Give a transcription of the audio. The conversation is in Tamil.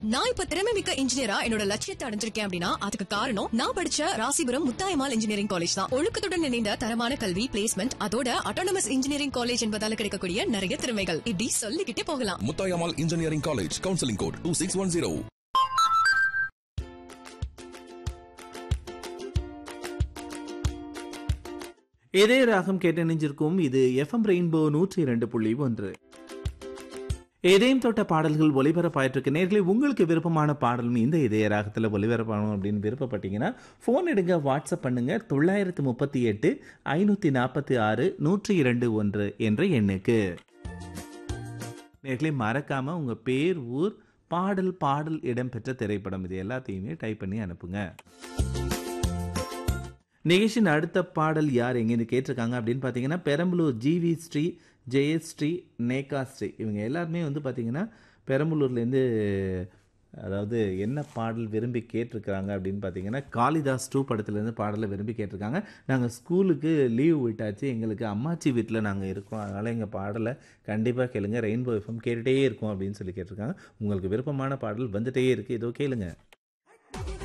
நான் இப்ப திறமை மிக்க இன்ஜினியரா என்னோட லட்சியத்தை அடைஞ்சிருக்கேன் அப்படின்னா அதுக்கு காரணம் நான் படிச்ச ராசிபுரம் முத்தாயமால் இன்ஜினியரிங் காலேஜ் தான் ஒழுக்கத்துடன் இணைந்த தரமான கல்வி பிளேஸ்மெண்ட் அதோட அட்டானமஸ் இன்ஜினியரிங் காலேஜ் என்பதால கிடைக்கக்கூடிய நிறைய திறமைகள் இப்படி சொல்லிக்கிட்டே போகலாம் Muthayammal engineering college counselling code two six one zero இதே ராகம் கேட்டு நினைஞ்சிருக்கும் இது எஃப்எம் ரெயின்போ நூற்றி இரண்டு புள்ளி ஒன்று இதயம் தொட்ட பாடல்கள் ஒலிபரப்பாயிட்டிருக்கு நேர்களே உங்களுக்கு விருப்பமான பாடலும் இந்த இதய ராகத்தில் ஒலிபரப்பாகணும் அப்படின்னு விருப்பப்பட்டீங்கன்னா ஃபோன் எடுங்க வாட்ஸ்அப் பண்ணுங்க தொள்ளாயிரத்து முப்பத்தி எட்டு ஐநூற்றி நாற்பத்தி ஆறு நூற்றி இரண்டு ஒன்று என்ற எண்ணுக்கு நேர்களே மறக்காம உங்க பேர் ஊர் பாடல் பாடல் இடம்பெற்ற திரைப்படம் இது எல்லாத்தையுமே டைப் பண்ணி அனுப்புங்க நிகழ்ச்சியின் அடுத்த பாடல் யார் எங்கேருந்து கேட்டிருக்காங்க அப்படின்னு பார்த்தீங்கன்னா பெரம்பலூர் ஜிவி ஸ்ரீ ஜெயஸ்ரீ நேகா ஸ்ரீ இவங்க எல்லாருமே வந்து பார்த்தீங்கன்னா பெரம்பலூர்லேருந்து அதாவது என்ன பாடல் விரும்பி கேட்டிருக்காங்க அப்படின்னு பார்த்தீங்கன்னா காளிதாஸ் டூ படத்துலேருந்து பாடலை விரும்பி கேட்டிருக்காங்க நாங்கள் ஸ்கூலுக்கு லீவ் விட்டாச்சு எங்களுக்கு அம்மாச்சி வீட்டில் நாங்கள் இருக்கோம் அதனால் எங்கள் பாடலை கண்டிப்பாக கேளுங்க ரெயின்போ எஃப்எம் கேட்டுகிட்டே இருக்கோம் அப்படின்னு சொல்லி கேட்டிருக்காங்க உங்களுக்கு விருப்பமான பாடல் வந்துட்டே இருக்குது இதோ கேளுங்க